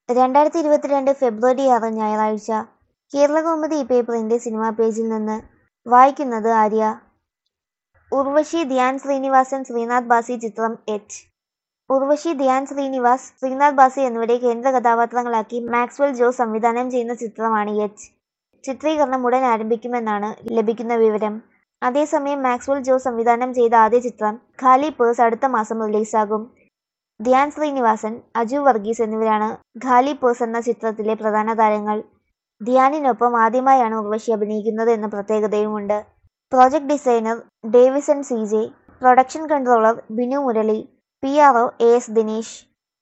രണ്ടായിരത്തി ഇരുപത്തിരണ്ട് ഫെബ്രുവരി ആറ് ഞായറാഴ്ച കേരളകൗമുദി പേപ്പറിന്റെ സിനിമാ പേജിൽ നിന്ന് വായിക്കുന്നത് ആര്യ ഉർവശി ധ്യാൻ ശ്രീനിവാസൻ ശ്രീനാഥ് ബാസി ചിത്രം എച്ച് ഉർവശി ധ്യാൻ ശ്രീനിവാസ് ശ്രീനാഥ് ബാസി എന്നിവരെ കേന്ദ്ര കഥാപാത്രങ്ങളാക്കി മാക്സ്വെൽ ജോസ് സംവിധാനം ചെയ്യുന്ന ചിത്രമാണ് എച്ച് ചിത്രീകരണം ഉടൻ ആരംഭിക്കുമെന്നാണ് ലഭിക്കുന്ന വിവരം അതേസമയം മാക്സ്വെൽ ജോസ് സംവിധാനം ചെയ്ത ആദ്യ ചിത്രം ഖാലി പേഴ്സ് അടുത്ത മാസം റിലീസാകും ധ്യാൻ ശ്രീനിവാസൻ അജു വർഗീസ് എന്നിവരാണ് ഖാലി പേഴ്സ് എന്ന ചിത്രത്തിലെ പ്രധാന താരങ്ങൾ ധ്യാനിനൊപ്പം ആദ്യമായാണ് ഉർവശി അഭിനയിക്കുന്നത് എന്ന പ്രത്യേകതയുമുണ്ട് project designer Davison C J production controller Binu Murali P R O A S Dinesh